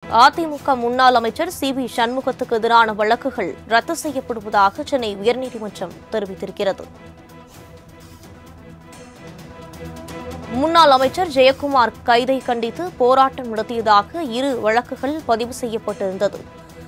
அதிமுக முன்னாள் அமைச்சர் C V சண்முகத்துக்கு எதிரான வழக்குகள் ரத்து செய்யப்படுவதாக சென்னை உயர்நீதிமன்றம் தெரிவித்திருக்கிறது முன்னாள் அமைச்சர் ஜெயக்குமார் கைதை கண்டித்து போராட்டம் நடத்தியதாக இரு வழக்குகள் பதிவு செய்யப்பட்டிருந்தது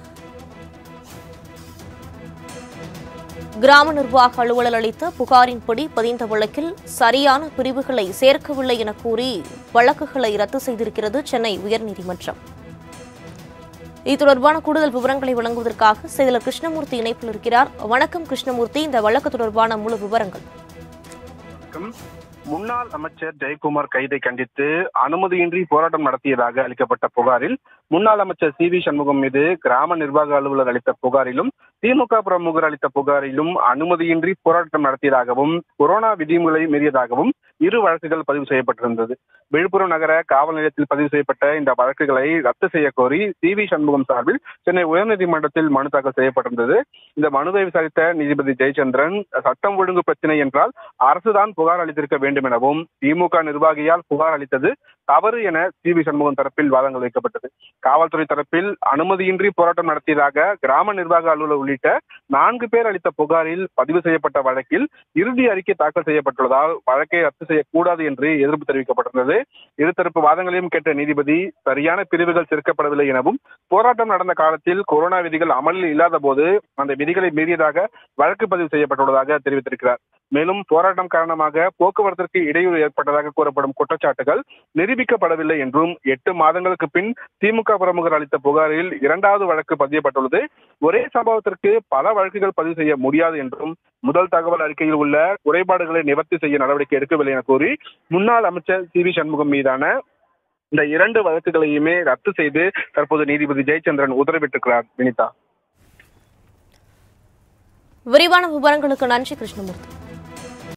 கிராம நிர்வாக அலுவலர் அளித்த புகாரின்படி பதிந்த வழக்கில் சரியான பிரிவுகளை சேர்க்கவில்லை என கூறி வழக்குகளை ரத்து செய்திருக்கிறது சென்னை உயர்நீதிமன்றம் இது தொடர்பான கூடுதல் விவரங்களை வழங்குவதற்காக செயலர் கிருஷ்ணமூர்த்தி இணைப்பில் இருக்கிறார் வணக்கம் கிருஷ்ணமூர்த்தி இந்த வழக்கு தொடர்பான முழு விவரங்கள் வணக்கம் முன்னாள் அமைச்சர் ஜெயக்குமார் கைதை கண்டித்து அனுமதியின்றி போராட்டம் நடத்தியதாக அளிக்கப்பட்ட புகாரில் முன்னாள் அமைச்சர் சி வி சண்முகம் மீது கிராம நிர்வாக அலுவலர் அளித்த புகாரிலும் திமுக பிரமுகர் அளித்த புகாரிலும் அனுமதியின்றி போராட்டம் நடத்தியதாகவும் கொரோனா விதிமுறை மீறியதாகவும் இரு வழக்குகள் பதிவு செய்யப்பட்டிருந்தது விழுப்புரம் நகர காவல் நிலையத்தில் பதிவு செய்யப்பட்ட இந்த வழக்குகளை ரத்து செய்ய கோரி சி வி சண்முகம் சார்பில் சென்னை உயர்நீதிமன்றத்தில் மனு தாக்கல் செய்யப்பட்டிருந்தது இந்த மனுவை விசாரித்த நீதிபதி ஜெயச்சந்திரன் சட்டம் ஒழுங்கு பிரச்சனை என்றால் அரசுதான் புகார் அளித்திருக்க வேண்டும் எனவும் திமுக நிர்வாகியால் புகார் அளித்தது தவறு என சி வி சண்முகம் தரப்பில் வாதங்கள் வைக்கப்பட்டது காவல்துறை தரப்பில் அனுமதியின்றி போராட்டம் நடத்தியதாக கிராம நிர்வாக அலுவலர் உள்ளிட்ட நான்கு பேர் அளித்த புகாரில் பதிவு செய்யப்பட்ட வழக்கில் இறுதி அறிக்கை தாக்கல் செய்யப்பட்டுள்ளதால் வழக்கை ரத்து செய்யக்கூடாது என்று எதிர்ப்பு தெரிவிக்கப்பட்டிருந்தது இருதரப்பு வாதங்களையும் கேட்ட நீதிபதி சரியான பிரிவுகள் சேர்க்கப்படவில்லை எனவும் போராட்டம் நடந்த காலத்தில் கொரோனா விதிகள் அமலில் இல்லாத போது அந்த விதிகளை மீறியதாக வழக்கு பதிவு செய்யப்பட்டுள்ளதாக தெரிவித்திருக்கிறார் மேலும் போராட்டம் காரணமாக போக்குவரத்திற்கு இடையூறு ஏற்பட்டதாக கூறப்படும் குற்றச்சாட்டுகள் நிரூபிக்கப்படவில்லை என்றும் எட்டு மாதங்களுக்கு பின் திமுக பிரமுகர் அளித்த புகாரில் இரண்டாவது வழக்கு பதியப்பட்டுள்ளது ஒரே சம்பவத்திற்கு பல வழக்குகள் பதிவு செய்ய முடியாது என்றும் முதல் தகவல் அறிக்கையில் உள்ள குறைபாடுகளை நிவர்த்தி செய்ய நடவடிக்கை எடுக்கவில்லை என கூறி முன்னாள் அமைச்சர் சி வி சண்முகம் மீதான இந்த இரண்டு வழக்குகளையுமே ரத்து செய்து தற்போது நீதிபதி ஜெயச்சந்திரன் உத்தரவிட்டிருக்கிறார் வினிதா விரிவான விவரங்களுக்கு நன்றி கிருஷ்ணமூர்த்தி